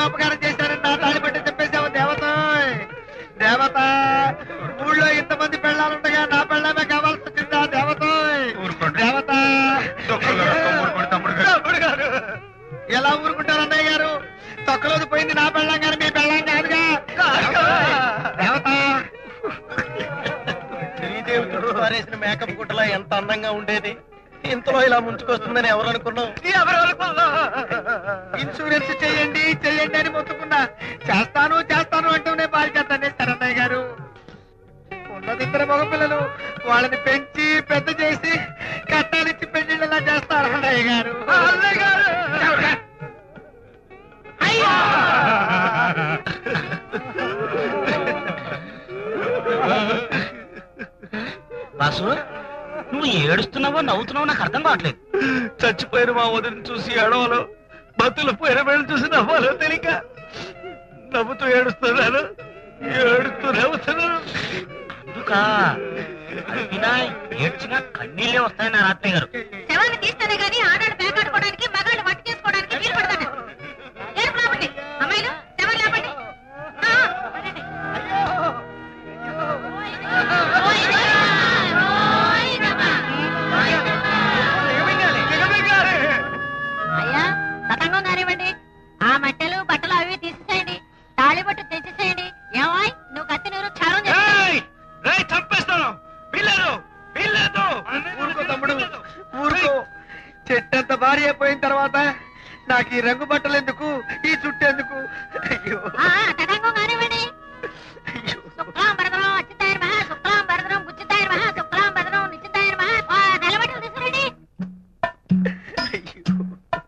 అపకారం చేశారని నా తాళి పట్టి చెప్పేసావు దేవత దేవత ఊళ్ళో ఇంతమంది పెళ్ళాలుండగా నా పెళ్ళామే కావాల్సి వచ్చిందా దేవత ఊరుకోండి. దేవత తొక్కలో గడప ఊరుకోండి తమ్ముడు గారు. తమ్ముడు గారు ఎలా ఊరుకుంటారు అన్నయ్య గారు తొక్కలోది పోయింది నా పెళ్ళాం గారు మీ పెళ్ళాం కాదుగా దేవత శ్రీదేవితుడు పారేసిన మేకప్ గుట్టలా ఎంత అందంగా ఉండేది ఇంతలో ఇలా ముంచుకొస్తుందని ఎవరు అనుకున్నావు ఇన్సూరెన్స్ చేయండి చేయండి అని మొత్తుకున్నా చేస్తాను చేస్తాను అంటూనే బాధ్యత శరణయ్య గారు ఉన్నది ఇద్దరు మగపిల్లలు వాళ్ళని పెంచి పెద్ద చేసి కట్టాలిచ్చి పెళ్లిళ్ళలా చేస్తారు అన్నయ్య గారు అన్నయ్య గారు బాసు నువ్వు ఏడుస్తున్నావో నవ్వుతున్నావో నాకు అర్థం కావట్లేదు చచ్చిపోయిన మా వదిని చూసి ఏడవలో బతులు పోయిన వేళ చూసి నవ్వాలో తెలియక నవ్వుతూ ఏడుస్తున్నాను ఏడుతూ నవ్వుతున్నాను అందుక అడిగినా ఏడ్చినా కన్నీళ్ళే వస్తాయని నా ఆత్మయ్య గారు శవాన్ని తీస్తేనే గానీ ఆడాడు పేకాడుకోవడానికి మగాళ్ళు వంట చేసుకోవడానికి వీలు పడతాడు ఏడుపు లేపండి అమ్మాయిలు శవం లేపండి ఆ, పడండి. అయ్యా తతంగం కానివ్వండి ఆ మట్టెలు బట్టలు అవి తీసేసేయండి తాళిబొట్టు తెచ్చేసేయండి ఏమాయ్ నువ్వు కత్తి నూరు క్షారం చేసి చంపేస్తాను వీల్లేదు వీల్లేదు ఊరుకో తమ్ముడు ఊరుకో చెట్టంత భార్య అయిపోయిన తర్వాత నాకు ఈ రంగు బట్టలు ఎందుకు ఈ చుట్టూ ఎందుకు అయ్యో ఆ, తతంగం కానివ్వండి శుక్లాం భరతరం అచ్యుతాయన మహా శుక్లాం భరతరం బుచ్చితాయన మహా శుక్లాం భరతరం నిశ్చితాయన మహా ఆ, తెల్లబట్టలు తీసుకురండి అయ్యో.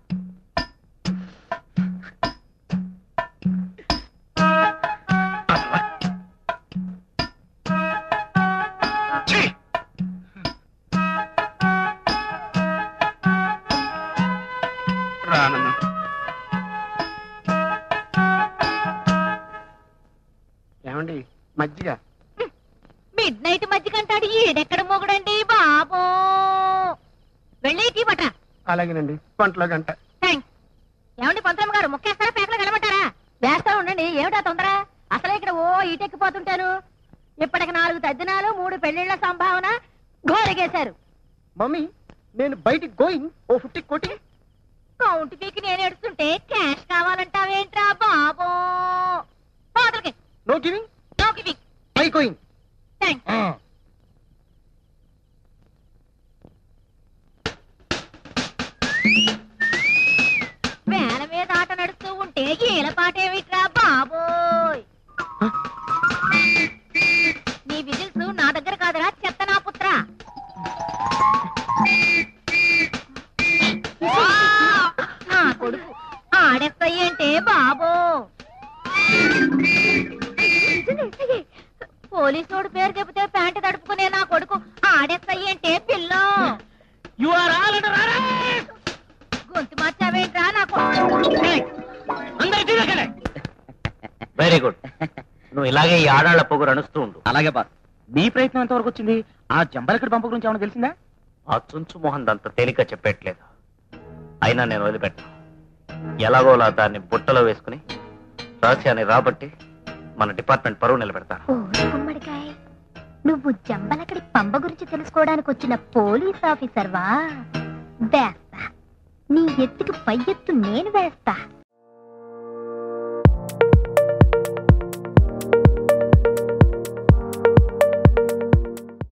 రానమ్మా ఏమండి మజ్జిగ మిడ్ నైట్ మధ్య కంటాడు ఈడెక్కడ మొగుడండి బాబో వెళ్ళి టీ పట్ట అలాగేనండి పంటలో గంట థ్యాంక్స్ ఏమండి పంతులమ్మ గారు ముక్కేస్తారా పేకలు కలమంటారా వేస్తా ఉండండి ఏమిటా తొందర అసలే ఇక్కడ ఓ ఈటెక్కిపోతుంటాను ఇప్పటికి నాలుగు తద్దినాలు మూడు పెళ్లిళ్ల సంభావన ఘోరగేశారు మమ్మీ నేను బయటికి గోయింగ్ ఓ ఫిఫ్టీ కోటి కౌంట్ పీకి నేను ఏడుస్తుంటే క్యాష్ కావాలంటావేంట్రా బాబో పోతలకి నో గివింగ్ నోకి పీక్ ఐ గోయింగ్ థ్యాంక్స్ వేల మీద ఆట నడుస్తూ ఉంటే ఈల పాటేమిట్రా బాబోయ్ నీ విజిల్స్ నా దగ్గర కాదురా చెత్త నా పుత్ర నా కొడుకు ఆడెక్కయ్యంటే బాబో పోలీసోడు పేరు చెబితే ప్యాంటు తడుపుకునే నా కొడుకు ఆడెక్కయ్యంటే పిల్లో యు ఆర్ ఆల్ గొంతు మార్చావేంట్రా నా కొడుకు వెరీ గుడ్ నువ్వు ఇలాగే ఈ ఆడాళ్ల పొగురు అణుస్తూ ఉండు అలాగే బాస్ మీ ప్రయత్నం ఎంతవరకు వచ్చింది ఆ జంబలకడి పంప గురించి ఏమైనా తెలిసిందా ఆ చుంచు మొహం అంత తేలిక చెప్పట్లేదు అయినా నేను వదిలిపెట్టాను ఎలాగోలా దాన్ని బుట్టలో వేసుకుని రహస్యాన్ని రాబట్టి మన డిపార్ట్మెంట్ పరువు నిలబెడతాను ఓ గుమ్మడికాయ నువ్వు జంబలకడి పంబ గురించి తెలుసుకోవడానికి వచ్చిన పోలీస్ ఆఫీసర్వా వేస్తా నీ ఎత్తుకి పై ఎత్తు నేను వేస్తా